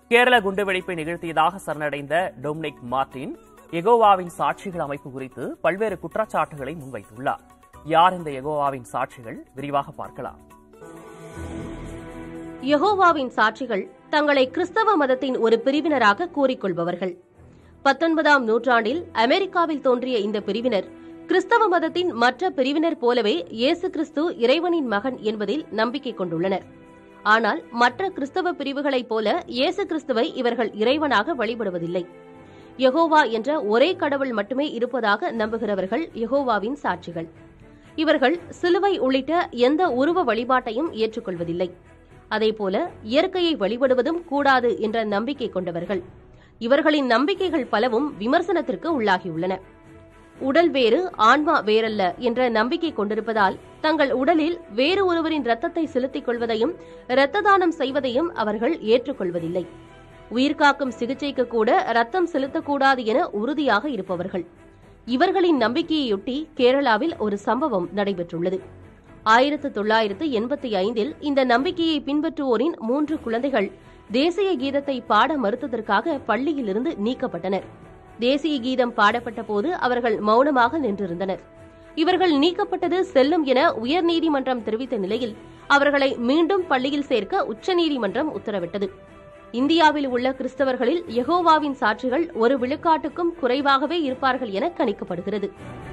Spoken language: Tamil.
கேரள குண்டுவெடிப்பை நிகழ்த்தியதாக சரணடைந்த டொமினிக் மார்டின் எகோவாவின் சாட்சிகள் அமைப்பு குறித்து பல்வேறு குற்றச்சாட்டுகளை முன்வைத்துள்ளார் யார் இந்த எகோவாவின் சாட்சிகள் விரிவாக பார்க்கலாம் யெகோவாவின் சாட்சிகள் தங்களை கிறிஸ்தவ மதத்தின் ஒரு பிரிவினராக கூறிக்கொள்பவர்கள் பத்தொன்பதாம் நூற்றாண்டில் அமெரிக்காவில் தோன்றிய இந்த பிரிவினர் கிறிஸ்தவ மதத்தின் மற்ற பிரிவினர் போலவே இயேசு கிறிஸ்து இறைவனின் மகன் என்பதில் நம்பிக்கை கொண்டுள்ளனர் ஆனால் மற்ற கிறிஸ்தவ பிரிவுகளைப் போல இயேசு கிறிஸ்துவை இவர்கள் இறைவனாக வழிபடுவதில்லை யெகோவா என்ற ஒரே கடவுள் மட்டுமே இருப்பதாக நம்புகிறவர்கள் யெகோவாவின் சாட்சிகள் இவர்கள் சிலுவை உள்ளிட்ட எந்த உருவ வழிபாட்டையும் ஏற்றுக்கொள்வதில்லை அதேபோல இயற்கையை வழிபடுவதும் கூடாது என்ற நம்பிக்கை கொண்டவர்கள் இவர்களின் நம்பிக்கைகள் பலவும் விமர்சனத்திற்கு உள்ளாகியுள்ளன உடல் வேறு ஆன்மா வேறல்ல என்ற நம்பிக்கை கொண்டிருப்பதால் தங்கள் உடலில் வேறு ஒருவரின் ரத்தத்தை செலுத்திக் கொள்வதையும் இரத்த தானம் செய்வதையும் அவர்கள் ஏற்றுக்கொள்வதில்லை உயிர்காக்கும் சிகிச்சைக்கு கூட ரத்தம் செலுத்தக்கூடாது என உறுதியாக இருப்பவர்கள் இவர்களின் நம்பிக்கையொட்டி கேரளாவில் ஒரு சம்பவம் நடைபெற்றுள்ளது ஆயிரத்து தொள்ளாயிரத்து எண்பத்தி ஐந்தில் இந்த நம்பிக்கையை பின்பற்றுவோரின் மூன்று குழந்தைகள் தேசிய கீதத்தை பாட மறுத்ததற்காக பள்ளியிலிருந்து நீக்கப்பட்டனர் தேசிய கீதம் பாடப்பட்ட போது அவர்கள் மௌனமாக நின்றிருந்தனர் இவர்கள் நீக்கப்பட்டது செல்லும் என உயர்நீதிமன்றம் தெரிவித்த நிலையில் அவர்களை மீண்டும் பள்ளியில் சேர்க்க உச்சநீதிமன்றம் உத்தரவிட்டது இந்தியாவில் உள்ள கிறிஸ்தவர்களில் யெகோவாவின் சாட்சிகள் ஒரு விழுக்காட்டுக்கும் குறைவாகவே இருப்பார்கள் என கணிக்கப்படுகிறது